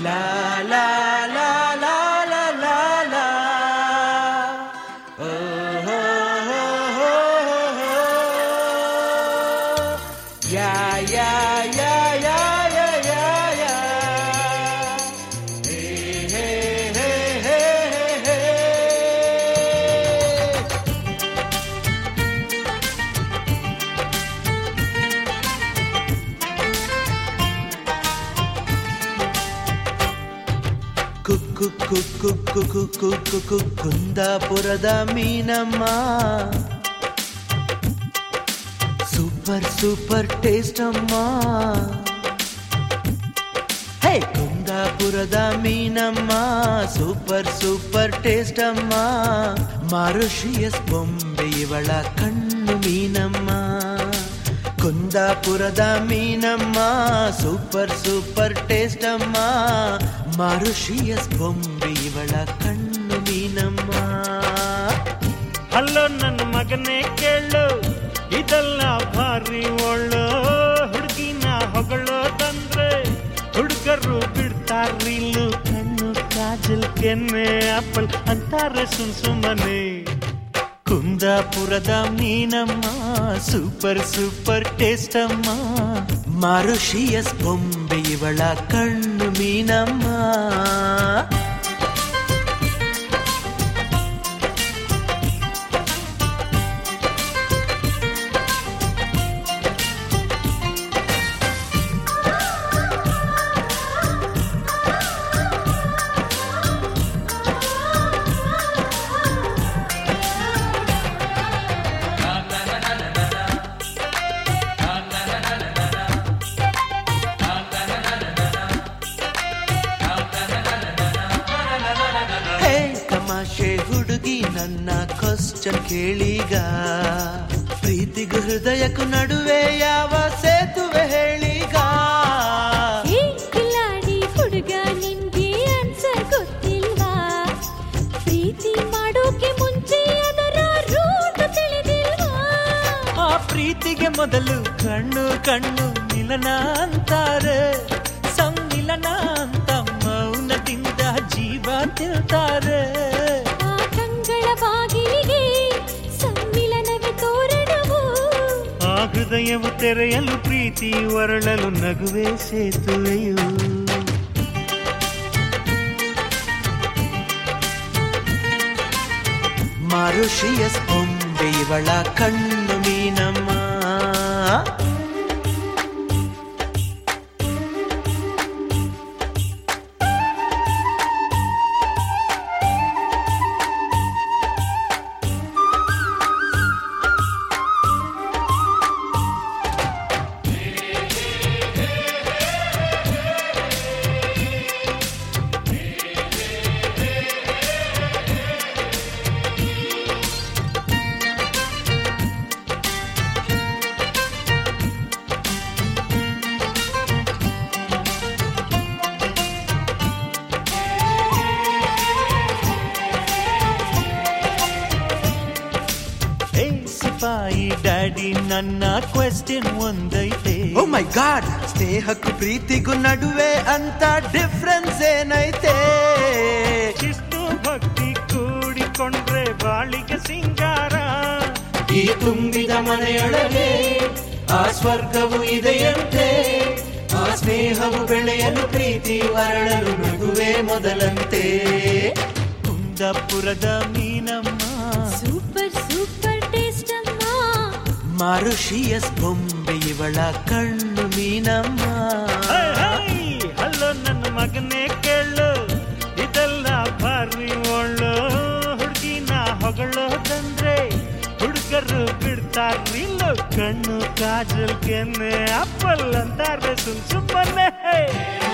ಲಾ ಲಾ ಲಾ ಲಾ ಲಾ ಲಾ ಲಾ ಓ ಹೋ ಹೋ ಹೋ ಹೋ. ಯಾ ಯಾ ಯಾ ಯಾ ಯಾ ಯಾ ಯಾ. ಹೇ ಹೇ ಹೇ ಹೇ ಹೇ ಹೇ. ಕುಕ್ಕು ಕುಕ್ಕು ಕುಕ್ಕು ಕುಕ್ಕು ಕು ಕುಂದಾಪುರದ ಮೀನಮ್ಮ ಸೂಪರ್ ಸೂಪರ್ ಟೇಸ್ಟ್ ಅಮ್ಮ ಹೇ ಕುಂದಾಪುರದ ಮೀನಮ್ಮ ಸೂಪರ್ ಸೂಪರ್ ಟೇಸ್ಟ್ ಅಮ್ಮ ಮಾರುಷಿಯಸ್ ಬೊಂಬೆ ಇವಳ ಕಣ್ಣು ಮೀನಮ್ಮ ಕುಂದಾಪುರದ ಮೀನಮ್ಮ ಸೂಪರ್ ಸೂಪರ್ ಟೇಸ್ಟ್ ಅಮ್ಮ ಮಾರುಷಿಯಸ್ ಬೊಂಬೆ ಇವಳ ಕಣ್ಣು ಮೀನಮ್ಮ ಹಲೋ ನನ್ನ ಮಗನೇ ಕೇಳು ಇದೆಲ್ಲ ಭಾರಿ ಒಳ್ಳು ಹುಡುಗಿನ ಹೊಗಳೋದಂದ್ರೆ ಹುಡುಗರು ಬಿಡ್ತಾರಿಲ್ಲು ಕಣ್ಣು ಕಾಜಲ್ ಕೆನ್ನೆ ಆಪಲ್ ಅಂತಾರೆ ಸುಮ್ ಸುಮ್ಮನೆ ಕುಂದಾಪುರದ ಮೀನಮ್ಮ ಸೂಪರ್ ಸೂಪರ್ ಟೇಸ್ಟ್ ಅಮ್ಮ ಮಾರುಷಿಯಸ್ ಬೊಂಬೆ ಇವಳ ಕಣ್ಣು ಮೀನಮ್ಮ ಹೇ ತಮಾಷೆ ಹುಡುಗಿ ನನ್ನ ಕ್ವಶನ್ ಕೇಳೀಗ ಪ್ರೀತಿಗೂ ಹೃದಯಕ್ಕೂ ನಡುವೆ ಯಾವ ಸೇತುವೆ ಹೇಳೀಗ ಏ ಕಿಲಾಡಿ ಹುಡುಗ ನಿಮ್ಗೆ ಆನ್ಸರ್ ಗೊತ್ತಿಲ್ವಾ ಪ್ರೀತಿ ಮಾಡೋಕೆ ಮುಂಚೆ ಅದರ ರೂಟ್ ತಿಳಿದಿಲ್ವಾ ಆ ಪ್ರೀತಿಗೆ ಮೊದಲು ಕಣ್ಣು ಕಣ್ಣು ಮಿಲನ ಅಂತಾರೆ ಸಮ್ಮಿಲನ ಅಂತ ಮೌನದಿಂದ ಜೀವ ತಿಳ್ತಾರೆ ಆ ಕಂಗಳ ಬಾಗಿಲಿಗೆ ಸಮ್ಮಿಲನವೇ ತೋರಣವು ಆ ಹೃದಯವು ತೆರೆಯಲು ಪ್ರೀತಿ ಹೊರಳಲು ನಗುವೆ ಸೇತುವೆಯು ಮಾರುಷಿಯಸ್ ಬೊಂಬೆ ಇವಳ ಕಣ್ಣು ಮೀನಮ್ಮ ಏ ಸಿಪಾಯಿ ಡ್ಯಾಡಿ ನನ್ನ ಕ್ವೆಶ್ಚನ್ ಒಂದೈತೆ ಓ ಮೈ ಗಾಡ್ ಸ್ನೇಹಕ್ಕೂ ಪ್ರೀತಿಗೂ ನಡುವೆ ಅಂತ ಡಿಫ್ರೆನ್ಸ್ ಏನೈತೆ ಶಿಸ್ತು ಭಕ್ತಿ ಕೂಡಿಕೊಂಡ್ರೆ ಬಾಳಿಗೆ ಸಿಂಗಾರ ಈ ತುಂಬಿದ ಮನೆಯೊಳಗೆ ಆ ಸ್ವರ್ಗವು ಇದೆಯಂತೆ ಆ ಸ್ನೇಹವು ಬೆಳೆಯಲು ಪ್ರೀತಿ ಹೊರಳಲು ನಗುವೆ ಮೊದಲಂತೆ ಕುಂದಾಪುರದ ಮೀನಮ್ಮ ಸೂಪರ್ ಸೂಪರ್ ಟೇಸ್ಟ್ ಅಮ್ಮ ಮಾರುಷಿಯಸ್ ಬೊಂಬೆ ಇವಳ ಕಣ್ಣು ಮೀನಮ್ಮ ಹೇ, ಹೇ, ಹಲೋ ನನ್ನ ಮಗನೇ ಕೇಳು ಇದೆಲ್ಲ ಭಾರಿ ಒಳ್ಳು ಹುಡುಗಿನ ಹೊಗಳೋದಂದ್ರೆ ಹುಡುಗರು ಬಿಡ್ತಾರಿಲ್ಲ ಕಣ್ಣು ಕಾಜಲ್ ಕೆನ್ನೆ ಅಪ್ಪಲ್ ಅಂತಾರೆ ಸುಮ್ ಸುಮ್ಮನೆ